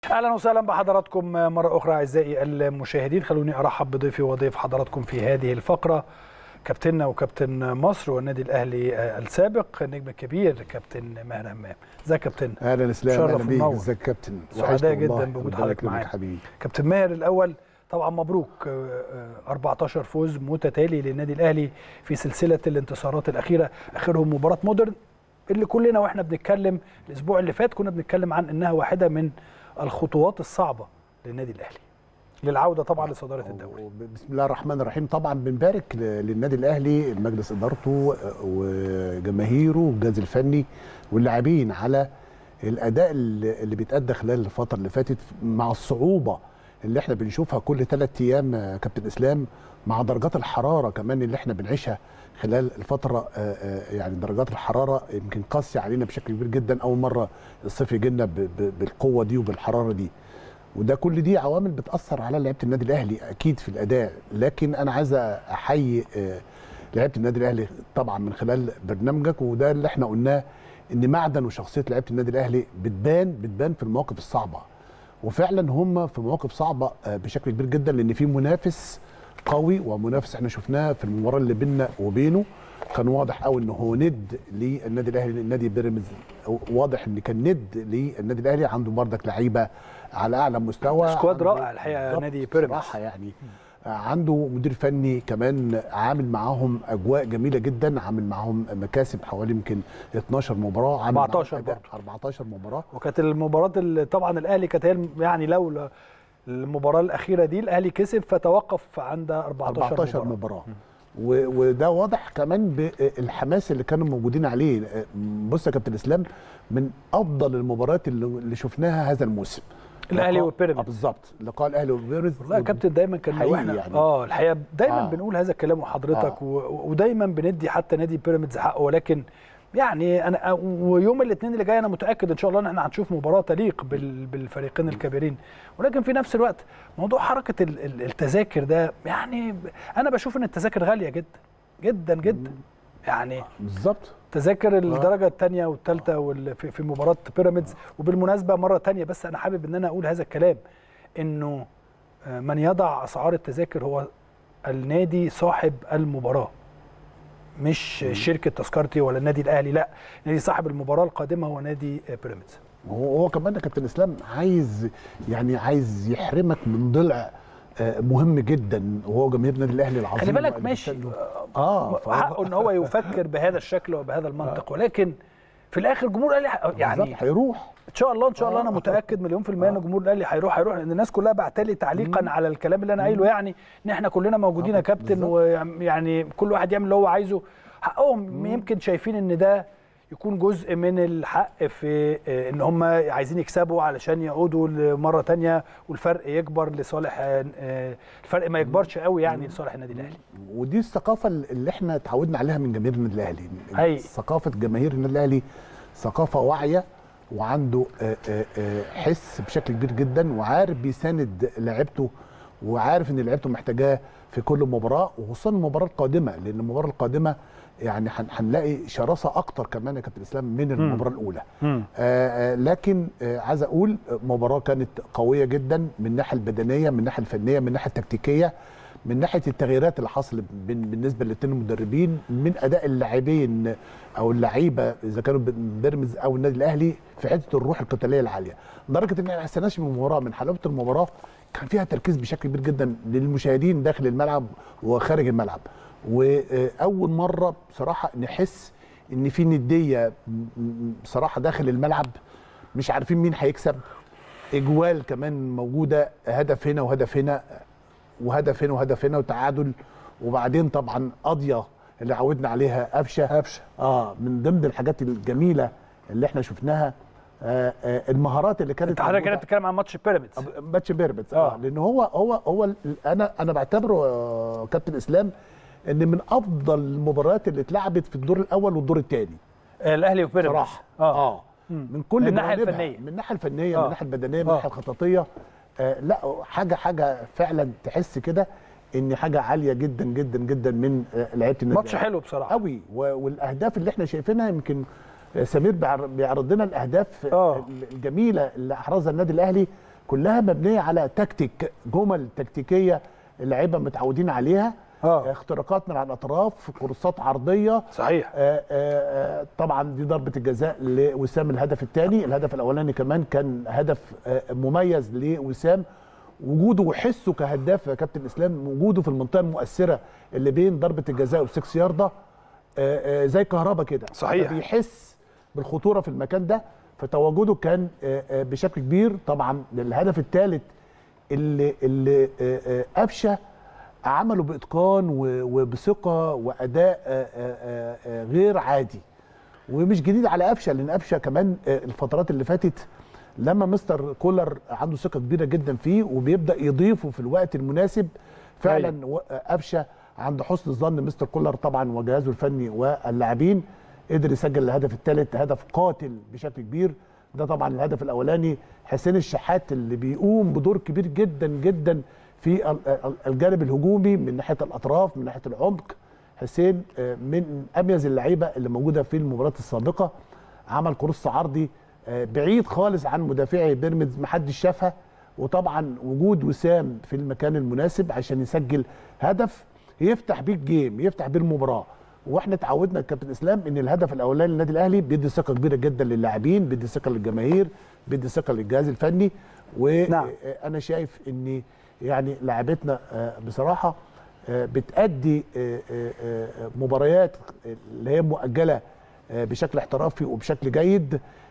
اهلا وسهلا بحضراتكم مره اخرى اعزائي المشاهدين خلوني ارحب بضيفي وضيف حضراتكم في هذه الفقره كابتننا وكابتن مصر والنادي الاهلي السابق النجم الكبير كابتن ماهر همام ازيك يا كابتن اهلا اسلام شرف اهلا بيك ومنور. ازيك يا كابتن سعداء وحشني جدا والله. بوجود ربنا حضرتك يكرمك معانا. حبيبي كابتن ماهر الاول طبعا مبروك آه، آه، 14 فوز متتالي للنادي الاهلي في سلسله الانتصارات الاخيره اخرهم مباراه مودرن اللي كلنا واحنا بنتكلم الاسبوع اللي فات كنا بنتكلم عن انها واحده من الخطوات الصعبه للنادي الاهلي للعوده طبعا لصداره الدوري و- بسم الله الرحمن الرحيم طبعا بنبارك ل- للنادي الاهلي مجلس ادارته وجماهيره والجهاز الفني واللاعبين على الاداء اللي اللي بيتادى خلال الفتره اللي فاتت مع الصعوبه اللي احنا بنشوفها كل ثلاث ايام يا كابتن اسلام مع درجات الحراره كمان اللي احنا بنعيشها خلال الفتره آه، آه، يعني درجات الحراره يمكن قاسيه علينا بشكل كبير جدا اول مره الصيف يجي لنا ب- ب- بالقوه دي وبالحراره دي وده كل دي عوامل بتاثر على لعيبه النادي الاهلي اكيد في الاداء لكن انا عايز احيي آه، لعيبه النادي الاهلي طبعا من خلال برنامجك وده اللي احنا قلناه ان معدن وشخصيه لعيبه النادي الاهلي بتبان بتبان في المواقف الصعبه وفعلا هم في مواقف صعبه آه، بشكل كبير جدا لان في منافس قوي ومنافس احنا شفناه في المباراه اللي بيننا وبينه كان واضح قوي ان هو ند للنادي الاهلي نادي بيراميدز واضح ان كان ند للنادي الاهلي عنده بردك لعيبه على اعلى مستوى سكواد عنده- رائع الحقيقة بالظبط نادي بيراميدز. بصراحه يعني آه، عنده مدير فني كمان عامل معاهم اجواء جميله جدا عامل معاهم مكاسب حوالي يمكن 12 مباراه عامل معاهم 14 أداء برضه. 14 مباراه وكانت المباراه اللي طبعا الاهلي كانت هي الم- يعني لولا المباراه الاخيره دي الاهلي كسب فتوقف عند 14, 14 مباراه مباراه و- وده واضح كمان بالحماس اللي كانوا موجودين عليه بص يا كابتن اسلام من افضل المباريات اللي اللي شفناها هذا الموسم الأهلي لقاء- وبيراميدز. آه بالظبط لقاء الاهلي وبيراميدز والله يا كابتن دايما كان حقيقي واحنا يعني. اه الحقيقه دايما آه. بنقول هذا الكلام وحضرتك آه. و... ودايما بندي حتى نادي بيراميدز حقه ولكن يعني انا ويوم الاثنين اللي جاي انا متاكد ان شاء الله ان احنا هنشوف مباراه تليق بال... بالفريقين الكبيرين ولكن في نفس الوقت موضوع حركه ال- ال- التذاكر ده يعني انا بشوف ان التذاكر غاليه جدا جدا جدا يعني بالظبط تذاكر الدرجه الثانيه والثالثه وال- في في مباراه بيراميدز وبالمناسبه مره ثانيه بس انا حابب ان انا اقول هذا الكلام انه آه، من يضع اسعار التذاكر هو النادي صاحب المباراه مش شركه تذكرتي ولا النادي الاهلي لا نادي صاحب المباراه القادمه هو نادي آه، بيراميدز هو هو كمان يا كابتن اسلام عايز يعني عايز يحرمك من ضلع آه، مهم جدا وهو جماهير النادي الاهلي العظيم خلي بالك اللي ماشي بيستنوا. اه فهو- حقه ان هو يفكر بهذا الشكل وبهذا المنطق ولكن في الاخر جمهور الاهلي يعني بالظبط هيروح ان شاء الله ان شاء الله انا آه. متاكد مليون في الميه ان جمهور الاهلي هيروح هيروح لان الناس كلها بعتلي تعليقا على الكلام اللي انا قايله يعني ان احنا كلنا موجودين يا آه، كابتن بالظبط. ويعني كل واحد يعمل اللي هو عايزه حقهم يمكن شايفين ان ده يكون جزء من الحق في آه، ان هم عايزين يكسبوا علشان يعودوا لمره تانية والفرق يكبر لصالح آه، آه، الفرق ما يكبرش قوي يعني لصالح النادي الاهلي ودي الثقافه اللي احنا اتعودنا عليها من جماهير النادي الاهلي أي. ثقافه جماهير النادي الاهلي ثقافه واعيه وعنده آه، آه، آه، حس بشكل كبير جدا وعارف بيساند لعيبته وعارف ان لعيبته محتاجاه في كل مباراه وخصوصا المباراه القادمه لان المباراه القادمه يعني هن- هنلاقي شراسه اكتر كمان يا كابتن اسلام من المباراه الاولى آه آه، لكن آه عايز اقول آه، مباراه كانت قويه جدا من الناحيه البدنيه من الناحيه الفنيه من الناحيه التكتيكيه من ناحيه التغييرات اللي حصلت بين- بالنسبه للاثنين المدربين من اداء اللاعبين او اللعيبه اذا كانوا بيراميدز او النادي الاهلي في حته الروح القتاليه العاليه لدرجه ان ما حسيناش من المباراه من حلاوه المباراه كان فيها تركيز بشكل كبير جدا للمشاهدين داخل الملعب وخارج الملعب واول مره بصراحه نحس ان في نديه م- م- بصراحه داخل الملعب مش عارفين مين هيكسب اجوال كمان موجوده هدف هنا وهدف هنا وهدف هنا وهدف هنا وتعادل وبعدين طبعا قضيه اللي عودنا عليها قفشه قفشه اه من ضمن الحاجات الجميله اللي احنا شفناها آه آه المهارات اللي كانت انت حضرتك كده موجودة- بتتكلم عن ماتش بيراميدز ماتش بيراميدز اه, آه. لان هو هو هو ال- انا انا بعتبره آه كابتن اسلام ان من افضل المباريات اللي اتلعبت في الدور الاول والدور الثاني آه، الاهلي وبيراميدز صراحه اه من كل من الناحية جوانبها. الفنية. من الناحيه الفنيه آه. من الناحيه البدنيه من آه. الناحيه الخططيه آه لا حاجه حاجه فعلا تحس كده ان حاجه عاليه جدا جدا جدا من آه لعيبه النادي ماتش الأهلي. حلو بصراحه قوي و- والاهداف اللي احنا شايفينها يمكن سمير بيعر- بيعرض لنا الاهداف آه. الجميله اللي احرزها النادي الاهلي كلها مبنيه على تكتيك جمل تكتيكيه اللعيبه متعودين عليها اه اختراقات من على الاطراف كورسات عرضيه صحيح آه، آه، آه، طبعا دي ضربه الجزاء لوسام الهدف الثاني الهدف الاولاني كمان كان هدف آه، مميز لوسام وجوده وحسه كهداف يا كابتن اسلام وجوده في المنطقه المؤثره اللي بين ضربه الجزاء والسكس يارده آه، آه، زي كهربا كده صحيح. بيحس بالخطوره في المكان ده فتواجده كان آه، آه، بشكل كبير طبعا الهدف الثالث اللي اللي آه، آه، قفشه عمله باتقان و- وبثقه واداء آه، آه، آه، غير عادي ومش جديد على قفشه لان قفشه كمان آه، الفترات اللي فاتت لما مستر كولر عنده ثقه كبيره جدا فيه وبيبدا يضيفه في الوقت المناسب فعلا و- آه، قفشه عند حسن الظن مستر كولر طبعا وجهازه الفني واللاعبين قدر يسجل الهدف الثالث هدف قاتل بشكل كبير ده طبعا الهدف الاولاني حسين الشحات اللي بيقوم بدور كبير جدا جدا في ال- ال- الجانب الهجومي من ناحيه الاطراف من ناحيه العمق حسين آه، من اميز اللعيبه اللي موجوده في المباراه السابقه عمل كروس عرضي آه، بعيد خالص عن مدافعي بيراميدز محدش شافها وطبعا وجود وسام في المكان المناسب عشان يسجل هدف يفتح بيه الجيم يفتح بيه المباراه واحنا اتعودنا كابتن اسلام ان الهدف الاولاني للنادي الاهلي بيدي ثقه كبيره جدا للاعبين بيدي ثقه للجماهير بيدي ثقه للجهاز الفني نعم. وانا شايف ان يعني لاعبتنا آه، بصراحه آه، بتأدي آه، آه، آه، مباريات اللي هي مؤجله آه، بشكل احترافي وبشكل جيد